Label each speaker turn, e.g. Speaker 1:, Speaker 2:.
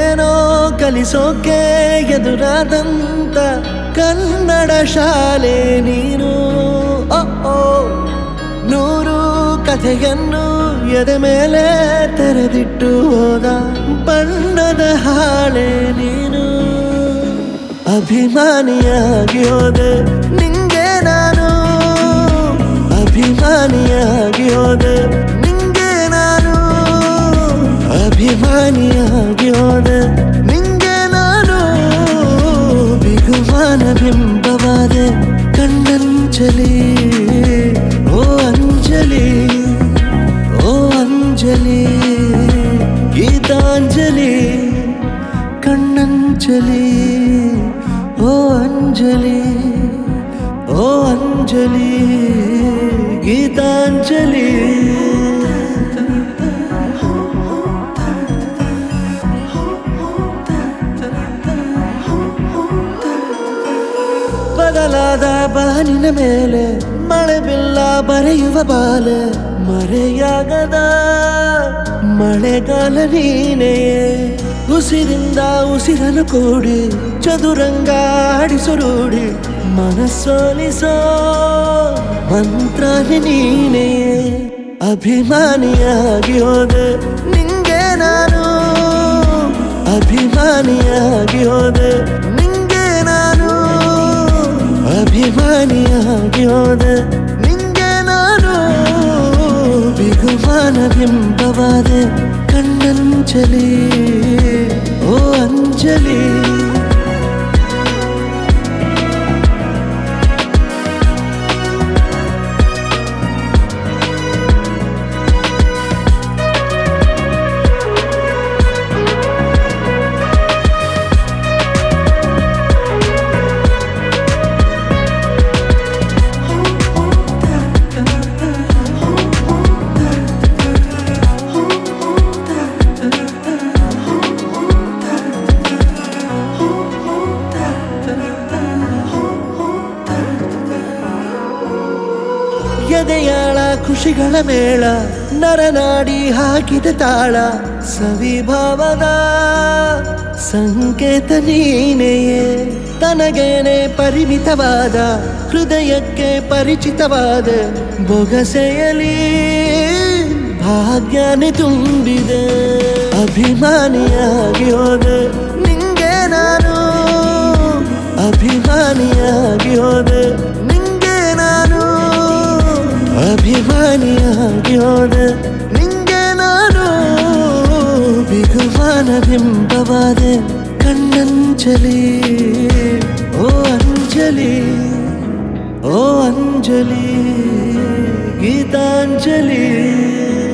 Speaker 1: ಏನೇನೋ ಕಲಿಸೋಕೆ ಎದುರಾದಂತ ಕನ್ನಡ ಶಾಲೆ ನೀನು ಓ ಓ ನೂರು ಕಥೆಯನ್ನು ಎದೆ ಮೇಲೆ ತೆರೆದಿಟ್ಟು ಹೋದ ಬಣ್ಣದ ಹಾಳೆ ನೀನು ಅಭಿಮಾನಿಯಾಗಿ ಹೋದೆ ನಿಂಗೆ ನಾನು ಅಭಿಮಾನಿಯಾಗಿ ಹೋದೆ ನಿಂಗೆ ನಾನು ಅಭಿಮಾನಿಯಾಗಿ ಹೋದೆ ನಿಂಗೆ ನಾನು ಬಿಗುಮಾನ ಬಿಂಬವಾದೆ ಕಣ್ಣಂಜಲಿ ಓ ಅಂಜಲಿ ಓ ಅಂಜಲಿ ಗೀತಾಂಜಲಿ ಕಣ್ಣಂಜಲಿ ಓ ಅಂಜಲಿ ಓ ಅಂಜಲಿ ಗೀತಾಂಜಲಿ ಬದಲಾದ ಬಾನಿನ ಮೇಲೆ ಮಳೆ ಬಿಲ್ಲ ಬರೆಯುವ ಬಾಲೆ ಮರೆಯಾಗದ ಮಳೆಗಾಲ ನೀನೆಯೇ ಉಸಿರಿಂದ ಉಸಿರನ್ನು ಕೂಡಿ ಚದುರಂಗ ಆಡಿಸು ರೂಢಿ ಮನಸ್ಸೋಲಿಸೋ ಮಂತ್ರ ನೀನೆಯೇ ಅಭಿಮಾನಿಯಾಗಿ ಹೋದೆ ನಿಂಗೆ ನಾನು ಅಭಿಮಾನಿಯಾಗಿ ಹೋದೆ ನಿಂಗೆ ನಾನು ಅಭಿಮಾನಿಯಾಗಿ ಹೋದೆ ನಿಂಗೆ ನಾನು ಬಿಗುಮಾನ ಬಿಂಬವಾದೆ ಕಣ್ಣಂಜಲಿ ಓ ಅಂಜಲಿ ಎದೆಯಾಳ ಖುಷಿಗಳ ಮೇಳ ನರನಾಡಿ ಹಾಕಿದ ತಾಳ ಸವಿಭಾವದ ಸಂಕೇತ ನೀನೆಯೇ ತನಗೇನೆ ಪರಿಮಿತವಾದ ಹೃದಯಕ್ಕೆ ಪರಿಚಿತವಾದ ಬೊಗಸೆಯಲಿ ಭಾಗ್ಯನೆ ತುಂಬಿದೆ ಅಭಿಮಾನಿಯಾಗಿ ಹೋದೆ ನಿಂಗೆ ನಾನು ಅಭಿಮಾನಿಯಾಗಿ ಹೋದೆ ನಿಂಗೆ ನಾನು ಅಭಿಮಾನಿಯಾಗಿ ಹೋದೆ ನಿಂಗೆ ನಾನು ಬಿಗುಮಾನ ಬಿಂಬವಾದೆ ಕಣ್ಣಂಜಲಿ ಓ ಅಂಜಲಿ ಓ ಅಂಜಲಿ ಗೀತಾಂಜಲಿ